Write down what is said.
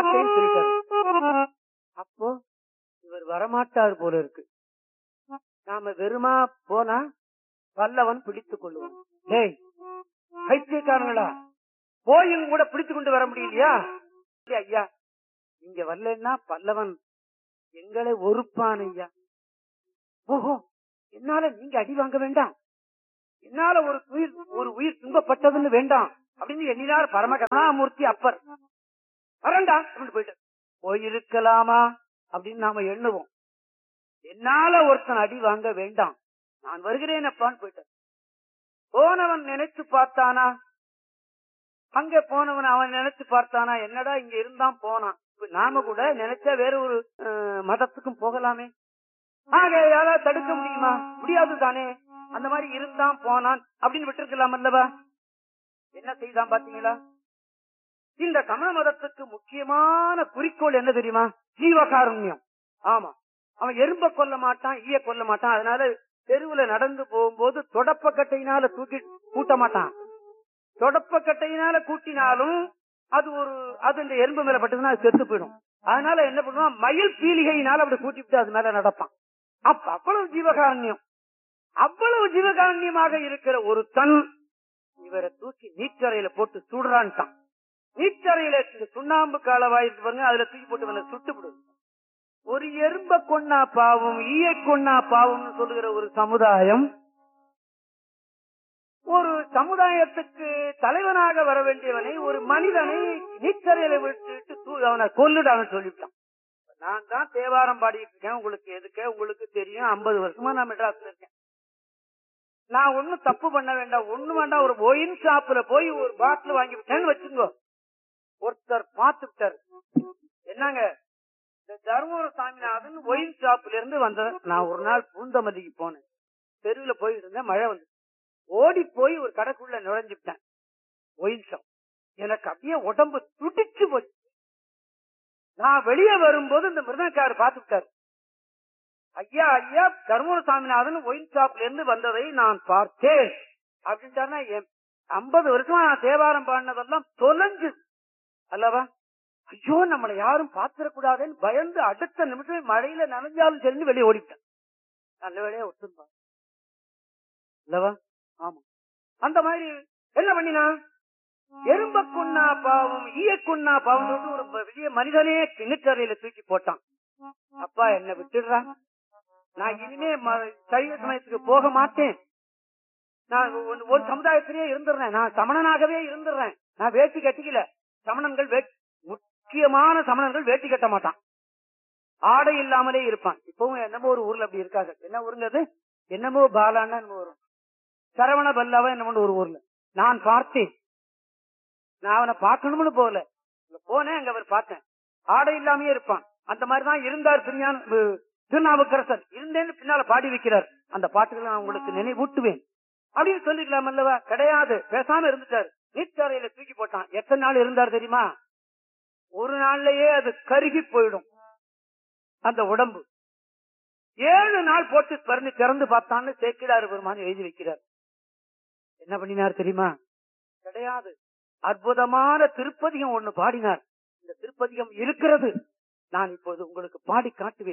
மாட்டேன்னு சொல்லிட்டாரு அப்போ இவர் வரமாட்டார் போல இருக்கு நாம வெறுமா போனா பல்லவன் பிடித்துக் கொள்ளுவான் டேய் பைத்தியக்காரங்களா போயும் கூட பிடித்து கொண்டு வர முடியலையா இல்ல ஐயா இங்க வரலன்னா பல்லவன் எங்களை ஒருப்பான் ஐயா ஓஹோ என்னால நீங்க அடி வாங்க வேண்டாம் என்னால ஒரு உயிர் ஒரு உயிர் துன்பப்பட்டதுன்னு வேண்டாம் அப்படின்னு எண்ணினார் பரமகதாமூர்த்தி அப்பர் வரண்டா அப்படின்னு போயிட்டு போயிருக்கலாமா அப்படின்னு நாம எண்ணுவோம் என்னால ஒருத்தன் அடி வாங்க வேண்டாம் நான் வருகிறேன் அப்பான்னு போயிட்டான் போனவன் நினைச்சு பார்த்தானா அங்க போனவன் அவன் நினைச்சு பார்த்தானா என்னடா இங்க இருந்தான் போனான் இப்ப நாம கூட நினைச்சா வேற ஒரு அஹ், மதத்துக்கும் போகலாமே ஆக யாராவது தடுக்க முடியுமா முடியாது தானே அந்த மாதிரி இருந்தான் போனான் அப்படின்னு விட்டுருக்கலாம் அல்லவா என்ன செய்தான் பாத்தீங்களா இந்த சமண மதத்துக்கு முக்கியமான குறிக்கோள் என்ன தெரியுமா ஜீவகாருண்யம் ஆமா அவன் எறும்ப கொல்ல மாட்டான் ஈய கொல்ல மாட்டான் அதனால தெருவுல நடந்து போகும்போது தொடப்பக்கட்டையினால தூக்கி கூட்ட மாட்டான் தொடப்பக்கட்டையினால கூட்டினாலும் அது ஒரு அது இந்த எறும்பு மேல பட்டதுன்னா அது செத்து போயிடும் அதனால என்ன பண்ணுவான் மயில் பீலிகையினால அப்படி கூட்டிவிட்டு அது மேல நடப்பான் அப்ப அவ்வளவு ஜீவகாருண்யம் அவ்வளவு ஜீவகாருண்யமாக இருக்கிற ஒரு தன் இவரை தூக்கி நீச்சரையில போட்டு சுடுறான்ட்டான் நீச்சரையில இந்த சுண்ணாம்பு காலவாயிருக்கு பாருங்க அதுல தூக்கி போட்டு இவனை சுட்டு விடுது ஒரு எறும்ப கொன்னா பாவம் ஈய கொன்னா பாவம்னு சொல்லுகிற ஒரு சமுதாயம் ஒரு சமுதாயத்துக்கு தலைவனாக வர வேண்டியவனை ஒரு மனிதனை நீச்சரையில விட்டுட்டு தூ- அவனை கொல்லுடான்னு சொல்லிவிட்டான் நான் தான் தேவாரம் பாடிட்டு இருக்கேன் உங்களுக்கு எதுக்கு உங்களுக்கு தெரியும் ஐம்பது வருஷமா நான் மெட்ராஸ்ல இருக்கேன் நான் ஒண்ணும் தப்பு பண்ண வேண்டாம் ஒண்ணு வேண்டாம் ஒரு ஒயின் ஷாப்ல போய் ஒரு பாட்டில் வாங்கி விட்டேன்னு வச்சுங்கோ ஒருத்தர் பார்த்து விட்டாரு என்னங்க இந்த தருமபுர சாமிநாதன் ஒயின் ஷாப்ல இருந்து வந்த நான் ஒரு நாள் பூந்தமல்லிக்கு போனேன் தெருவுல போயிட்டு இருந்தேன் மழை வந்து ஓடி போய் ஒரு கடைக்குள்ள நுழைஞ்சுட்டேன் ஒயின் ஷாப் எனக்கு அப்படியே உடம்பு துடிச்சு போச்சு நான் வெளியே வரும்போது இந்த மிருதக்காரர் பார்த்து விட்டாரு ஐயா ஐயா தருமபுர சாமிநாதன் ஒயின் ஷாப்ல இருந்து வந்ததை நான் பார்த்தேன் அப்படின்ட்டாருன்னா ஐம்பது வருஷமா நான் தேவாரம் பாடினதெல்லாம் தொலைஞ்சு அல்லவா ஐயோ நம்மளை யாரும் பாத்திரக்கூடாதுன்னு பயந்து அடுத்த நிமிஷம் மழையில நனைஞ்சாலும் சரின்னு வெளியே ஓடிட்டேன் நல்ல வேலையா ஒத்துருப்பான் அல்லவா ஆமா அந்த மாதிரி என்ன பண்ணினா எறும்ப கொன்னா பாவம் ஈய கொன்னா பாவம் சொல்லிட்டு ஒரு பெரிய மனிதனே கிணற்றறையில தூக்கி போட்டான் அப்பா என்ன விட்டுடுறா நான் இனிமே ம- சைவ சமயத்துக்கு போக மாட்டேன் நான் ஒரு- ஒரு சமுதாயத்திலேயே இருந்துடுறேன் நான் சமணனாகவே இருந்துடுறேன் நான் வேட்டி கட்டிக்கல சமணன்கள் வே- முக்கியமான சமணன்கள் வேட்டி கட்ட மாட்டான் ஆடை இல்லாமலே இருப்பான் இப்பவும் என்னமோ ஒரு ஊர்ல அப்படி இருக்காங்க என்ன ஊருங்க அது என்னமோ பாலான்னு என்னமோ வரும் சரவண பல்லாவா என்னமோ ஒரு ஊர்ல நான் பார்த்தேன் நான் அவனை பார்க்கணும்னு போகல அங்க போனேன் அங்க அவர் பார்த்தேன் ஆடை இல்லாமயே இருப்பான் அந்த மாதிரிதான் இருந்தார் திருஞான அஹ், திருநாவுக்கரசர் இருந்தேன்னு பின்னால பாடி வைக்கிறார் அந்த பாட்டுகளை நான் உங்களுக்கு நினைவூட்டுவேன் அப்படின்னு சொல்லிக்கலாம் அல்லவா கிடையாது பேசாம இருந்துட்டாரு நீச்சரையில தூக்கி போட்டான் எத்தனை நாள் இருந்தார் தெரியுமா ஒரு நாள்லயே அது கருகி போயிடும் அந்த உடம்பு ஏழு நாள் போட்டு பறந்து திறந்து பார்த்தான்னு சேக்கிடாரு பெருமான் எழுதி வைக்கிறார் என்ன பண்ணினார் தெரியுமா கிடையாது அற்புதமான திருப்பதிகம் ஒண்ணு பாடினார் இந்த திருப்பதிகம் இருக்கிறது நான் இப்போது உங்களுக்கு பாடி காட்டுவேன்